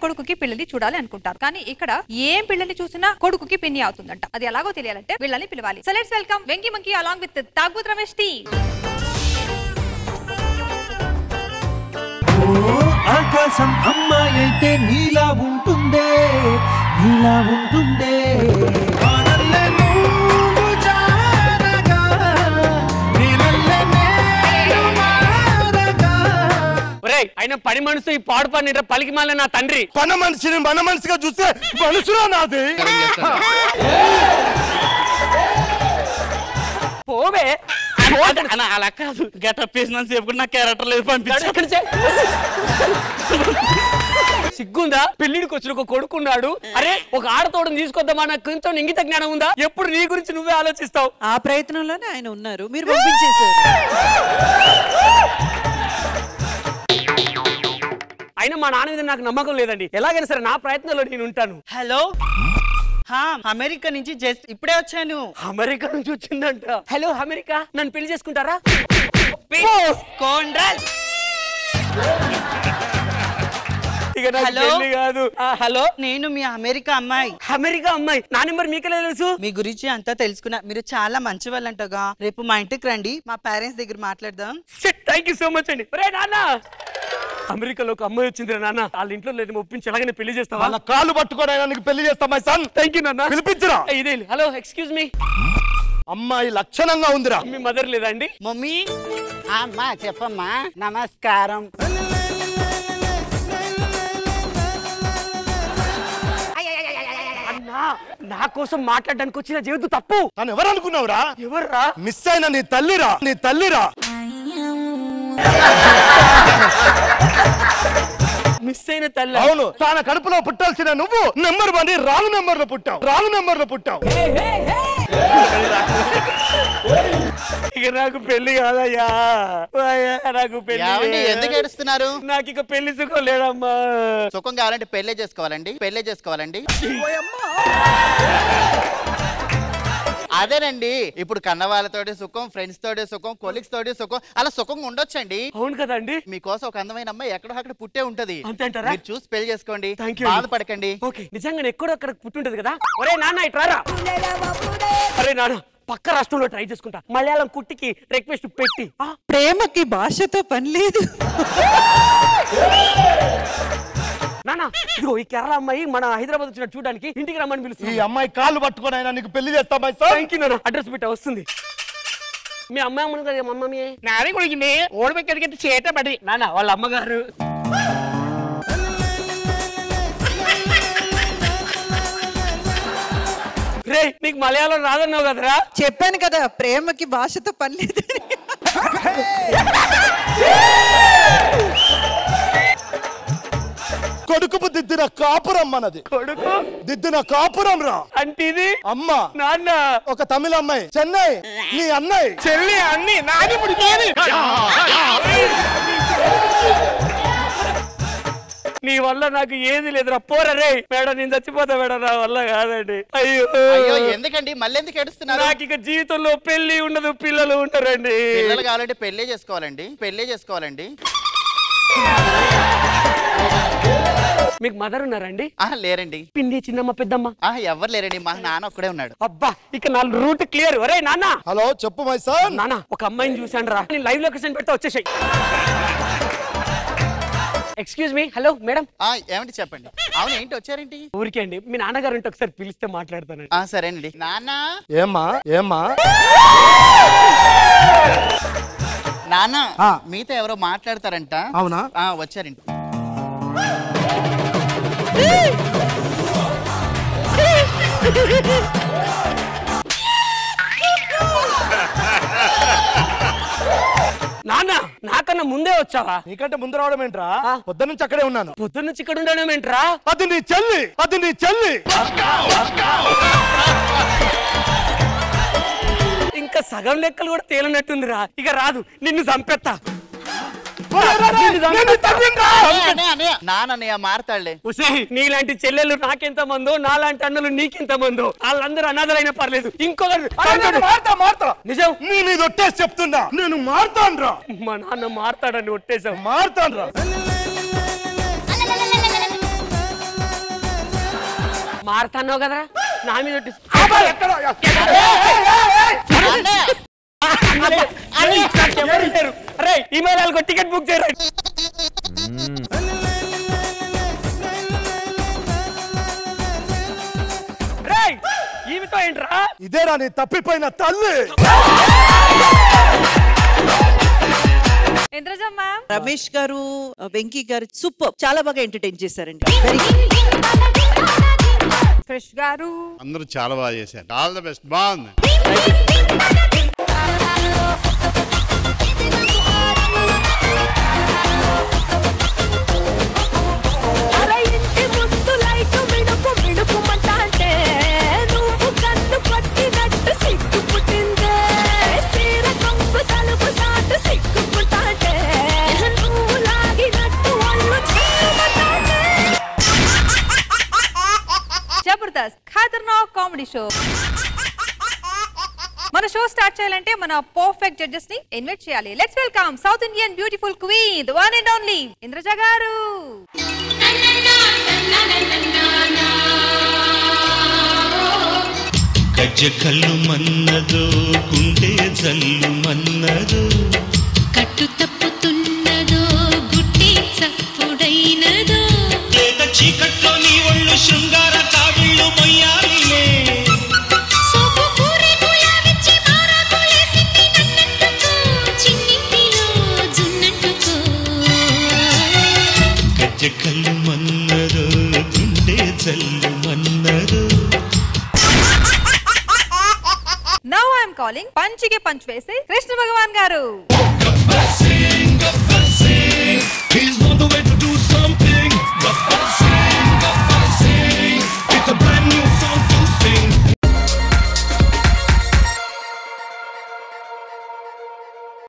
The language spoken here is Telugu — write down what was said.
కొడుకుకి పిల్లల్ని చూడాలి అనుకుంటారు కానీ ఇక్కడ ఏం పిల్లల్ని చూసినా కొడుకుకి పిన్ని అవుతుందంట అది ఎలాగో తెలియాలంటే వీళ్ళని పిలవాలి so let's welcome Venky monkey along with తాగుత్ రమేష్ టీమ్ ఆకాశం అమ్మాయి అయితే నీలా ఉంటుందే నీలా ఉంటుందే వానల్లే నువ్వు జారగా, నీలల్లే నేను మారగా. ఒరేయ్ ఆయన పని మనసు ఈ పాడు పని పలికి మాల నా తండ్రి పన మనిషిని మన మనిషిగా చూస్తే మనుషులా నాది పోవే అన్న అలా కాదు గెటప్ వేసిన సేపు కూడా నా క్యారెక్టర్ లేదు పంపించాడు సిగ్గుందా పెళ్లిడికి వచ్చిన ఒక కొడుకున్నాడు అరే ఒక ఆడతోడని తీసుకొద్దామా నాకు కొంచెం ఇంగిత జ్ఞానం ఉందా ఎప్పుడు నీ గురించి నువ్వే ఆలోచిస్తావు ఆ ప్రయత్నంలోనే ఆయన ఉన్నారు మీరు పంపించేశారు అయినా మా నాన్న మీద నాకు నమ్మకం లేదండి ఎలాగైనా సరే నా ప్రయత్నంలో నేను ఉంటాను హలో హా అమెరికా నుంచి జస్ట్ ఇప్పుడే వచ్చాను అమెరికా నుంచి వచ్చిందంట హలో అమెరికా నన్ను పెళ్లి చేసుకుంటారా కోండ్రల్ ఇక నాకు హలో? పెళ్లి కాదు ఆ, హలో నేను మీ అమెరికా అమ్మాయి అమెరికా అమ్మాయి నా నెంబర్ మీకెలా తెలుసు మీ గురించి అంతా తెలుసుకున్నా మీరు చాలా మంచి వాళ్ళంటగా రేపు మా ఇంటికి రండి మా పేరెంట్స్ దగ్గర మాట్లాడదాం థ్యాంక్ యూ సో మచ్ అండి ఒరే నాన్న అమెరికాలో ఒక అమ్మాయి వచ్చింది నాన్న వాళ్ళ ఇంట్లో లేదు ఒప్పించి ఎలాగైనా పెళ్లి చేస్తావా వాళ్ళ కాళ్ళు పట్టుకొని అయినా నీకు పెళ్లి చేస్తా మై సన్ థ్యాంక్ యూ నాన్న పిలిపించరా ఇదే హలో ఎక్స్క్యూజ్ మీ అమ్మాయి లక్షణంగా ఉందిరా మీ మదర్ లేదా అండి మమ్మీ అమ్మా చెప్పమ్మా నమస్కారం అన్నా నా కోసం మాట్లాడడానికి వచ్చిన జీవితం తప్పు తను ఎవరు అనుకున్నావురా ఎవర్రా మిస్ అయిన నీ తల్లిరా నీ తల్లిరా మిస్ అయిన తల్లి అవును తన కడుపులో పుట్టాల్సిన నువ్వు నెంబర్ వన్ రాంగ్ నెంబర్ లో పుట్టావు రాంగ్ నెంబర్ లో పుట్టావు ఇక నాకు పెళ్లి కాదయ్యా అయ్యా, నాకు పెళ్లి ఏమండి ఎందుకు ఏడుస్తున్నారు నాకు ఇక పెళ్లి సుఖం లేదమ్మా సుఖం కావాలంటే పెళ్ళే చేసుకోవాలండి పెళ్ళే చేసుకోవాలండి అదేనండి ఇప్పుడు కన్న వాళ్ళతోటి సుఖం ఫ్రెండ్స్ తోటి సుఖం కొలీగ్స్ తోటి సుఖం అలా సుఖంగా ఉండొచ్చండి అవును కదండి మీకోసం ఒక అందమైన అమ్మాయి ఎక్కడో అక్కడ పుట్టే ఉంటది అంతే అంటారా? మీరు చూసి పెళ్లి చేసుకోండి Thank you. బాధపడకండి ఓకే నిజంగా ఎక్కడో అక్కడ పుట్టుంటది కదా ఒరే నాన్న ఇట్రారా అరే నాన్న పక్క రాష్ట్రంలో ట్రై చేసుకుంటా మలయాళం కుట్టికి రిక్వెస్ట్ పెట్టి ఆ, ప్రేమకి భాషతో పని లేదు నాన్న ఇదిగో ఈ కేరళ అమ్మాయి మన హైదరాబాద్ వచ్చిన చూడడానికి ఇంటికి రమ్మని ఈ పిలుస్తుంది అమ్మాయి కాళ్ళు పట్టుకొని అయినా నీకు పెళ్లి చేస్తా మై సన్ థ్యాంక్ యూ నాన్న అడ్రస్ పెట్టా వస్తుంది మీ అమ్మాయి అమ్మను కదా మా మమ్మీ నానే కొడుకుంది ఓడిపెక్కడికి చేట పడి నాన్న వాళ్ళ అమ్మగారు రే నీకు మలయాళం రాదన్నావు కదరా చెప్పాను కదా ప్రేమకి భాషతో పని లేదని కొడుకు దిద్దిన కాపురం మనది కొడుకు దిద్దిన కాపురం రా అంటే ఇది అమ్మ నాన్న ఒక తమిళ అమ్మాయి చెన్నై నీ అన్నయ్య చెల్లి అన్ని నాని పుడికేది నీ వల్ల నాకు ఏది లేదురా పోరా రే మేడం నేను చచ్చిపోతా మేడం నా వల్ల కాదండి అయ్యో అయ్యో ఎందుకండి మళ్ళీ ఎందుకు ఏడుస్తున్నారు నాకు ఇక జీవితంలో పెళ్లి ఉండదు పిల్లలు ఉండరండి పిల్లలు కావాలంటే పెళ్ళే చేసుకోవాలండి పెళ్ళే చేసుకోవాలండి మీకు మదర్ ఉన్నారండి ఆహా లేరండి పిండి చిన్నమ్మ పెద్దమ్మ ఆహా ఎవరు లేరండి మా నాన్న ఒక్కడే ఉన్నాడు అబ్బా ఇక నా రూట్ క్లియర్ ఒరే నాన్న హలో చెప్పు మై సన్ నాన్న ఒక అమ్మాయిని చూశాను రా నేను లైవ్ లొకేషన్ పెడితే వచ్చేసాయి ఎక్స్క్యూజ్ మీ హలో మేడం ఆ ఏమండి చెప్పండి అవును ఏంటి వచ్చారేంటి ఊరికే అండి మీ నాన్నగారు ఉంటే ఒకసారి పిలిస్తే మాట్లాడతానండి ఆ సరేనండి నాన్న ఏమ్మా ఏమ్మా నాన్న ఆ. మీతో ఎవరో మాట్లాడతారంట అవునా ఆ వచ్చారండి నాన్న నాకన్నా ముందే వచ్చావా నీకంటే ముందు రావడం ఏంట్రా ఆ. పొద్దు నుంచి అక్కడే ఉన్నాను పొద్దున్న నుంచి ఇక్కడ ఉండడం ఏంట్రా అది నీ చెల్లి అది నీ చెల్లి ఇంకా సగం లెక్కలు కూడా తేలినట్టుందిరా ఇక రాదు నిన్ను చంపెత్తా అన్నయ్య, అన్నయ్య, అన్నయ్య. నాన్న అన్నయ్య మారతాడులే ఉసేయ్, నీలాంటి చెల్లెలు నాకెంత మందో నాలాంటి అన్నలు నీకెంత మందో వాళ్ళందరూ అనాథలైనా పర్లేదు ఇంకొకరు మారుతా మారుతా నిజం నీ మీద ఒట్టేసి చెప్తున్నా నేను మారుతాను రా మా నాన్న మారతాడని ఒట్టేశాం మారుతాను రా మారుతాన్నావు కదరా నా మీద ఒట్టు. అరే, అరే, ఎవరు లేరు. అరే ఈమెయిల్ వాళ్ళకి టికెట్ బుక్ చేయరా రేయ్, ఈమెతో ఏంట్రా ఇదేరా నీ తప్పిపోయిన తల్లి ఇంద్రజ మ్యామ్ రమేష్ గారు వెంకీ గారు సూపర్ చాలా బాగా ఎంటర్టైన్ చేశారండి వెరీ ఫ్రెష్ గారు అందరూ చాలా బాగా చేశారు ఆల్ ద బెస్ట్ బాగుంది ఇంటి ముందు లైట్ మిడుకు మిడుకుమంటాంటే నువ్వు కన్ను కొట్టినట్టు సిగ్గు పుట్టిందే చీర కొంగు తలుపు సాటు సిగ్గు పుట్టాంటే నువ్వు లాగినట్టు ఒళ్ళు చేయమంటాంటే జబర్దస్త్ ఖతర్నాక్ కామెడీ షో మన షో స్టార్ట్ చేయాలంటే మన పర్ఫెక్ట్ జడ్జెస్ ని ఇన్వైట్ చేయాలి let's welcome south Indian beautiful queen the one and only Indraja గారు గజ్జ కళ్ళు మన్నదో గుండె జల్లు మన్నదో కట్టు తప్పుతున్నదో గుడ్డి చప్పుడైనదో లేత చీకట్లో నీ ఒళ్ళు శృంగార కావిళ్ళు మొయ్యాలిలే సోపు పూరేకుల విచ్చి మారాకులేసింది నన్నట్టుకో చిన్నింటిలో జున్నంటుకో గజ్జ కళ్ళు మన్నదో గుండె జల్లు మన్నదో నౌ ఐఎమ్ కాలింగ్ పంచికి పంచ్ వేసి కృష్ణ భగవాన్ గారు He's on the way to do something